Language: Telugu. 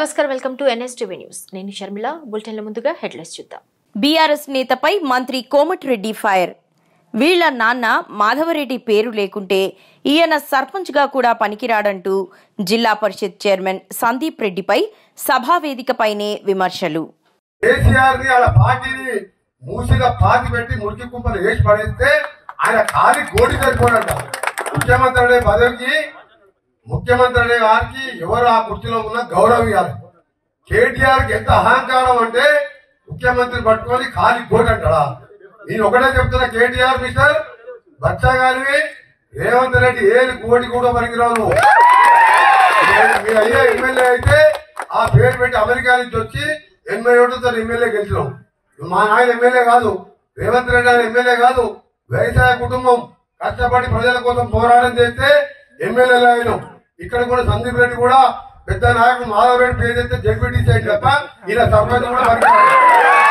నమస్కారం వెల్కమ్ టు ఎన్ఎస్టీవీ న్యూస్ నేను షర్మిల బులెటిన్ల ముందుగా హెడ్లైన్స్ చూద్దాం బీఆర్ఎస్ నేతపై మంత్రి కోమటిరెడ్డి ఫైర్ వీళ్ల నాన్న మాధవరెడ్డి పేరు లేకుంటే ఈయన సర్పంచ్గా కూడా పనికిరాడంటూ జిల్లా పరిషత్ చైర్మన్ సందీప్ రెడ్డిపై సభావేదికపైనే విమర్శలు కేసీఆర్ ని వాళ్ళ పార్టీని మూసిగా పాతి పెట్టి మురికి కుప్పలు వేసి పడేస్తే ఆయన ఖాళీ గోడి సరిపోడంట ముఖ్యమంత్రి అనే పదవికి ముఖ్యమంత్రి అనే వారికి ఎవరు ఆ కుర్చీలో ఉన్న గౌరవం ఇవ్వాలి కేటీఆర్ కి ఎంత అహంకారం అంటే ముఖ్యమంత్రి పట్టుకొని ఖాళీ గోడి అంటాడా నేను ఒకటే చెప్తున్నా కేటీఆర్ మిస్టర్ బచ్చా గారివి రేవంత్ రెడ్డి ఏది కోడి కూడా పనికిరావు నువ్వు. మీ అయ్యే ఎమ్మెల్యే అయితే ఆ పేరు పెట్టి అమెరికా నుంచి వచ్చి ఎనభై ఓట్లతో ఎమ్మెల్యే గెలిచినాం మా నాయన ఎమ్మెల్యే కాదు రేవంత్ రెడ్డి ఆయన ఎమ్మెల్యే కాదు వ్యవసాయ కుటుంబం కష్టపడి ప్రజల కోసం పోరాటం చేస్తే ఎమ్మెల్యేలు అయినాం ఇక్కడ కూడా సందీప్ రెడ్డి కూడా పెద్ద నాయకుడు మాధవ్ రెడ్డి పేరు చెప్తే జడ్పీటీ సైడ్ తప్ప ఈయన సర్పంచ్ కూడా పనికిరాడు.